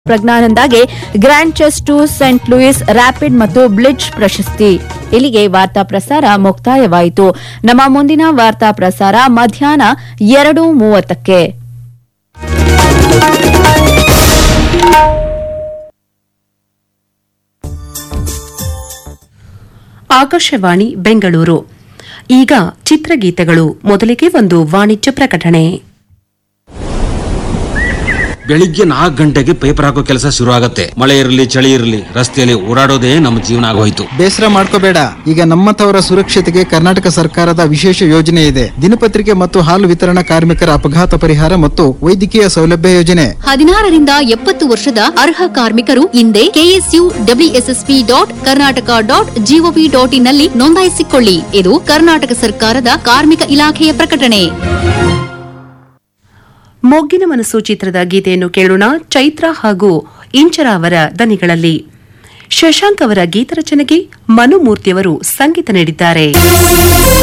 ಪ್ರಜ್ಞಾನಂದಾಗೆ grand chess tour saint Louis rapid ಮತ್ತು blitz ಪ್ರಶಸ್ತಿ ಇಲ್ಲಿಗೆ ವಾರ್ತಾ ಪ್ರಸಾರ ಮುಕ್ತಾಯವಾಯಿತು ನಮ್ಮ ಮುಂದಿನ ವಾರ್ತಾ ಪ್ರಸಾರ ಮಧ್ಯಾಹ್ನ ಎರಡು ಮೂವತ್ತಕ್ಕೆ ಆಕಾಶವಾಣಿ ಬೆಂಗಳೂರು ಈಗ ಚಿತ್ರಗೀತೆಗಳು ಮೊದಲಿಗೆ ಒಂದು ವಾಣಿಜ್ಯ ಪ್ರಕಟಣೆ ಬೆಳಿಗ್ಗೆ ನಾಲ್ಕು ಗಂಟೆಗೆ ಪೇಪರ್ ಹಾಕೋ ಕೆಲಸ ಶುರು ಆಗತ್ತೆ ಮಳೆ ಇರಲಿ ಚಳಿ ಇರಲಿ ರಸ್ತೆಯಲ್ಲಿ ಓಡಾಡೋದೇ ನಮ್ಮ ಜೀವನ ಆಗೋಯ್ತು ಬೇಸರ ಮಾಡ್ಕೋಬೇಡ ಈಗ ನಮ್ಮಂಥವರ ಸುರಕ್ಷತೆಗೆ ಕರ್ನಾಟಕ ಸರ್ಕಾರದ ವಿಶೇಷ ಯೋಜನೆ ಇದೆ ದಿನಪತ್ರಿಕೆ ಮತ್ತು ಹಾಲು ವಿತರಣಾ ಕಾರ್ಮಿಕರ ಅಪಘಾತ ಪರಿಹಾರ ಮತ್ತು ವೈದ್ಯಕೀಯ ಸೌಲಭ್ಯ ಯೋಜನೆ ಹದಿನಾರರಿಂದ ಎಪ್ಪತ್ತು ವರ್ಷದ ಅರ್ಹ ಕಾರ್ಮಿಕರು ಹಿಂದೆ KSU WSSP dot Karnataka dot GOV dot ಇನ್ನಲ್ಲಿ ನೋಂದಾಯಿಸಿಕೊಳ್ಳಿ ಇದು ಕರ್ನಾಟಕ ಸರ್ಕಾರದ ಕಾರ್ಮಿಕ ಇಲಾಖೆಯ ಪ್ರಕಟಣೆ ಮೊಗ್ಗಿನ ಮನಸ್ಸು ಚಿತ್ರದ ಗೀತೆಯನ್ನು ಕೇಳೋಣ ಚೈತ್ರ ಹಾಗೂ ಇಂಚರ ಅವರ ದನಿಗಳಲ್ಲಿ ಶಶಾಂಕ್ ಅವರ ಗೀತರಚನೆಗೆ ಮನುಮೂರ್ತಿಯವರು ಸಂಗೀತ ನೀಡಿದ್ದಾರೆ